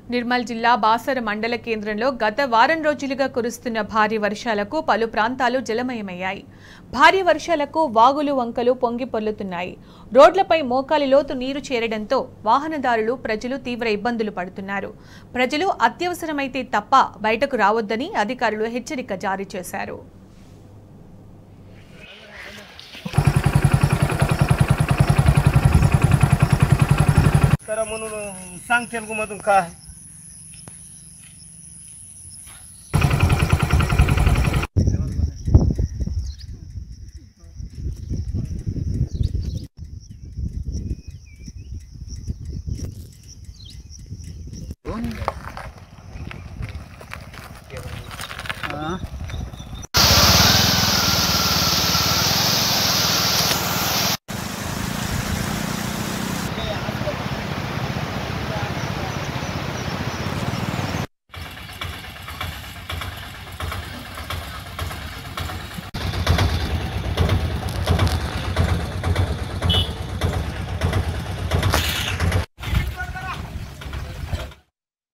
నిర్మల్ జిల్లా బాసర మండల కేంద్రంలో గత వారం రోజులుగా కురుస్తున్న భారీ వర్షాలకు పలు ప్రాంతాలు జలమయమయ్యాయి భారీ వర్షాలకు వాగులు వంకలు పొంగి పొర్లుతున్నాయి రోడ్లపై మోకాలి లోతు నీరు చేరడంతో వాహనదారులు ప్రజలు తీవ్ర ఇబ్బందులు పడుతున్నారు ప్రజలు అత్యవసరమైతే తప్ప బయటకు రావద్దని అధికారులు హెచ్చరిక జారీ చేశారు करा म्हणून सांग तेलगूमधून काय ఆ